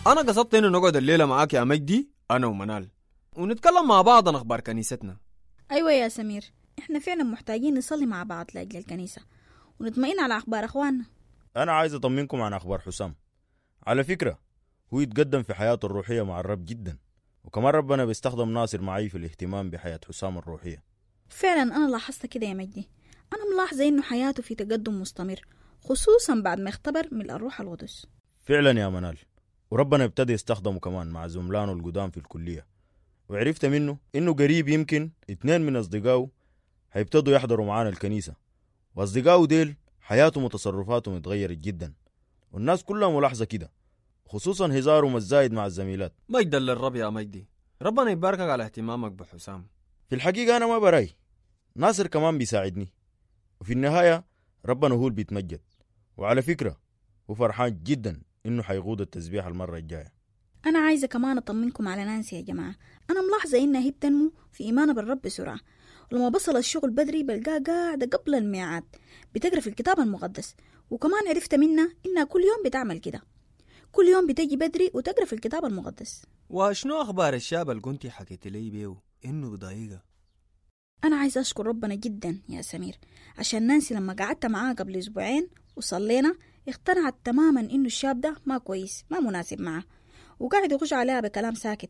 أنا قصدت إنه نقعد الليلة معاك يا مجدي أنا ومنال ونتكلم مع بعض عن أخبار كنيستنا أيوة يا سمير إحنا فعلا محتاجين نصلي مع بعض لأجل الكنيسة ونطمئن على أخبار أخواننا أنا عايز أطمنكم عن أخبار حسام على فكرة هو يتقدم في حياته الروحية مع الرب جدا وكمان ربنا بيستخدم ناصر معي في الاهتمام بحياة حسام الروحية فعلا أنا لاحظت كده يا مجدي أنا ملاحظة إنه حياته في تقدم مستمر خصوصا بعد ما اختبر من الروح القدس فعلا يا منال وربنا ابتدى يستخدمه كمان مع زملانه القدام في الكلية وعرفت منه إنه قريب يمكن اتنين من أصدقائه هيبتدوا يحضروا معانا الكنيسة وأصدقائه ديل حياتهم وتصرفاتهم اتغيرت جدا والناس كلها ملاحظة كده خصوصا هزارهم الزايد مع الزميلات مجدا للرب يا مجدي ربنا يباركك على اهتمامك بحسام في الحقيقة أنا ما براي ناصر كمان بيساعدني وفي النهاية ربنا هو اللي بيتمجد وعلى فكرة هو فرحان جدا إنه حيقود التسبيح المرة الجاية أنا عايزة كمان أطمنكم على نانسي يا جماعة أنا ملاحظة إنها هي بتنمو في إيمانها بالرب بسرعة ولما بصل الشغل بدري بلقاها قاعدة قبل الميعاد بتقرا في الكتاب المقدس وكمان عرفت منها إنها كل يوم بتعمل كده كل يوم بتجي بدري وتقرا في الكتاب المقدس وشنو أخبار الشاب اللي كنتي حكيت لي بيه إنه بضايقة أنا عايزة أشكر ربنا جدا يا سمير عشان نانسي لما قعدت معاها قبل أسبوعين وصلينا اقتنعت تماما إنه الشاب ده ما كويس ما مناسب معاه وقاعد يخش عليها بكلام ساكت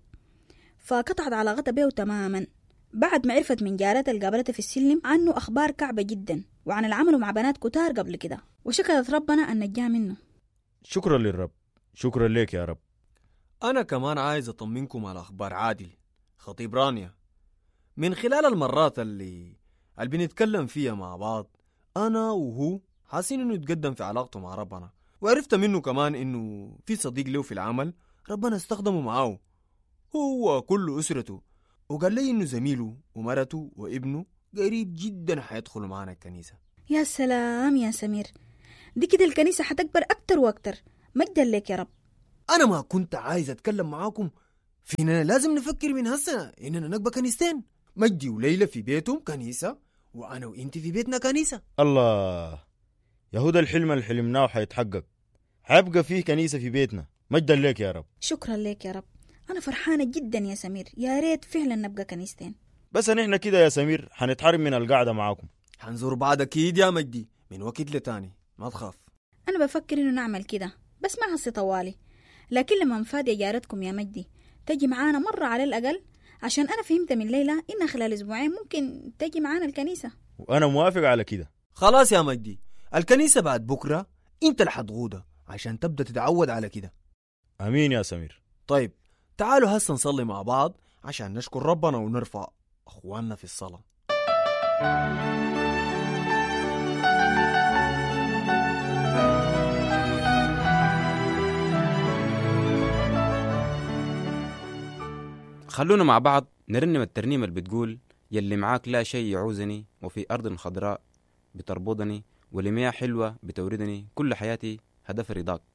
فقطعت علاقتها بيه تماما بعد ما عرفت من جارتها اللي قابلتها في السلم عنه أخبار كعبة جدا وعن العمل مع بنات كتار قبل كده وشكرت ربنا أن نجاه منه شكرا للرب شكرا لك يا رب أنا كمان عايز أطمنكم على أخبار عادل خطيب رانيا من خلال المرات اللي اللي بنتكلم فيها مع بعض أنا وهو حاسين إنه يتقدم في علاقته مع ربنا وعرفت منه كمان إنه في صديق له في العمل ربنا استخدمه معاه هو وكل أسرته وقال لي إنه زميله ومرته وابنه قريب جدا حيدخلوا معانا الكنيسة يا سلام يا سمير دي كده الكنيسة حتكبر أكتر وأكتر مجدا لك يا رب أنا ما كنت عايز أتكلم معاكم في إننا لازم نفكر من هسه إننا نقبى كنيستين مجدي وليلى في بيتهم كنيسة وأنا وإنت في بيتنا كنيسة الله يهودا الحلم اللي حلمناه حيتحقق حيبقى فيه كنيسة في بيتنا مجدا لك يا رب شكرا لك يا رب أنا فرحانة جدا يا سمير يا ريت فعلا نبقى كنيستين بس نحن كده يا سمير حنتحرم من القعدة معاكم حنزور بعض أكيد يا مجدي من وقت لتاني ما تخاف أنا بفكر إنه نعمل كده بس ما هسي طوالي لكن لما مفادي جارتكم يا مجدي تجي معانا مرة على الأقل عشان أنا فهمت من ليلى إنها خلال أسبوعين ممكن تجي معانا الكنيسة وأنا موافق على كده خلاص يا مجدي الكنيسة بعد بكرة أنت اللي حتغوضها عشان تبدأ تتعود على كده أمين يا سمير طيب تعالوا هسه نصلي مع بعض عشان نشكر ربنا ونرفع أخواننا في الصلاة خلونا مع بعض نرنم الترنيمة اللي بتقول يلي معاك لا شيء يعوزني وفي أرض خضراء بتربضني ولمياه حلوة بتوردني كل حياتي هدف رضاك